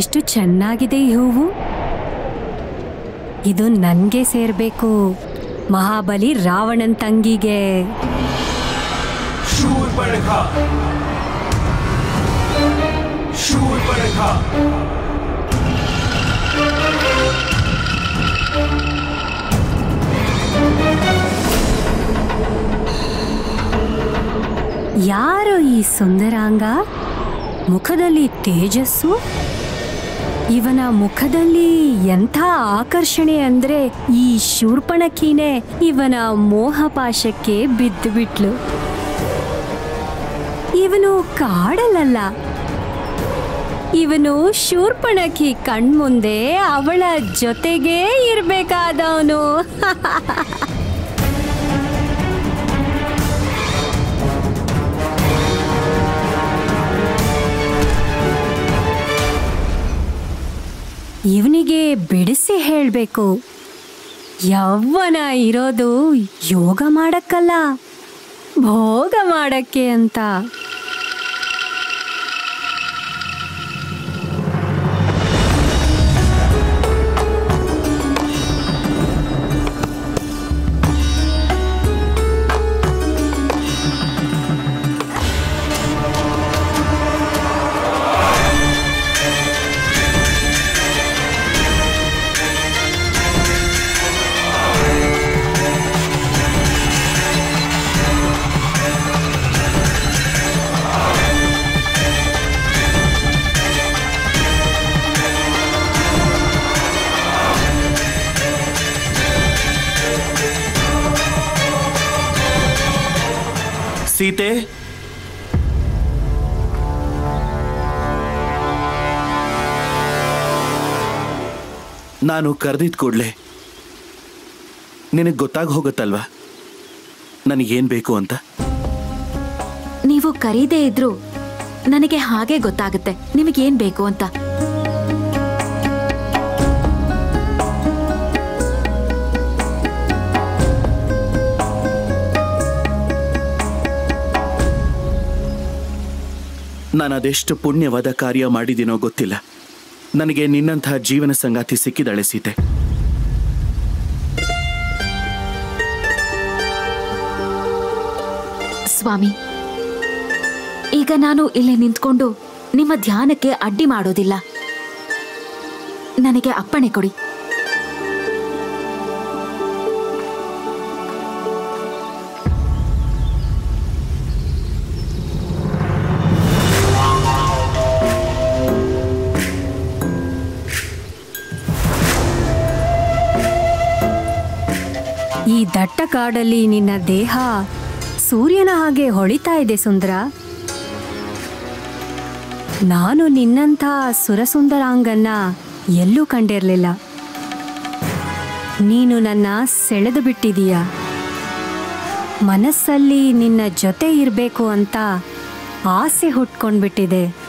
ಎಷ್ಟು ಚೆನ್ನಾಗಿದೆ ಈ ಹೂವು ಇದು ನನ್ಗೆ ಸೇರ್ಬೇಕು ಮಹಾಬಲಿ ರಾವಣನ್ ತಂಗಿಗೆ ಶೂರ್ಪಣಖ ಶೂರ್ಪಣಖ ಯಾರು ಈ ಸುಂದರಾಂಗ ಮುಖದಲ್ಲಿ ತೇಜಸ್ಸು ಇವನ ಮುಖದಲ್ಲಿ ಎಂಥ ಆಕರ್ಷಣೆ ಅಂದ್ರೆ ಈ ಶೂರ್ಪಣಕಿನೇ ಇವನ ಮೋಹಪಾಶಕ್ಕೆ ಬಿದ್ದು ಬಿಟ್ಲು ಇವನು ಕಾಡಲಲ್ಲ ಇವನು ಶೂರ್ಪಣಕಿ ಕಣ್ಮುಂದೆ ಅವಳ ಜೊತೆಗೇ ಇರ್ಬೇಕಾದವನು ಇವನಿಗೆ ಬಿಡಿಸಿ ಹೇಳಬೇಕು ಯೌವನ ಇರೋದು ಯೋಗ ಮಾಡಕ್ಕಲ್ಲ ಭೋಗ ಮಾಡಕ್ಕೆ ಅಂತ ಸೀತೆ ನಾನು ಕರೆದಿದ್ ಕೂಡ್ಲೆ ನಿನಗೆ ಗೊತ್ತಾಗಿ ಹೋಗುತ್ತಲ್ವಾ ನನಗೇನ್ ಬೇಕು ಅಂತ ನೀವು ಕರೀದೇ ಇದ್ರು ನನಗೆ ಹಾಗೆ ಗೊತ್ತಾಗುತ್ತೆ ನಿಮಗೇನ್ ಬೇಕು ಅಂತ ನಾನು ಅದೆಷ್ಟು ಪುಣ್ಯವಾದ ಕಾರ್ಯ ಮಾಡಿದ್ದೀನೋ ಗೊತ್ತಿಲ್ಲ ನನಗೆ ನಿನ್ನಂತಹ ಜೀವನ ಸಂಗಾತಿ ಸಿಕ್ಕಿದಳೆ ಸೀತೆ ಸ್ವಾಮಿ ಈಗ ನಾನು ಇಲ್ಲಿ ನಿಂತ್ಕೊಂಡು ನಿಮ್ಮ ಧ್ಯಾನಕ್ಕೆ ಅಡ್ಡಿ ಮಾಡೋದಿಲ್ಲ ನನಗೆ ಅಪ್ಪಣೆ ಕೊಡಿ ಈ ದಟ್ಟ ಕಾಡಲ್ಲಿ ನಿನ್ನ ದೇಹ ಸೂರ್ಯನ ಹಾಗೆ ಹೊಳಿತಾ ಇದೆ ಸುಂದರ ನಾನು ನಿನ್ನಂಥ ಸುರಸುಂದರಾಂಗನ್ನ ಎಲ್ಲೂ ಕಂಡಿರಲಿಲ್ಲ ನೀನು ನನ್ನ ಸೆಳೆದು ಬಿಟ್ಟಿದೀಯ ಮನಸ್ಸಲ್ಲಿ ನಿನ್ನ ಜೊತೆ ಇರಬೇಕು ಅಂತ ಆಸೆ ಹುಟ್ಕೊಂಡ್ಬಿಟ್ಟಿದೆ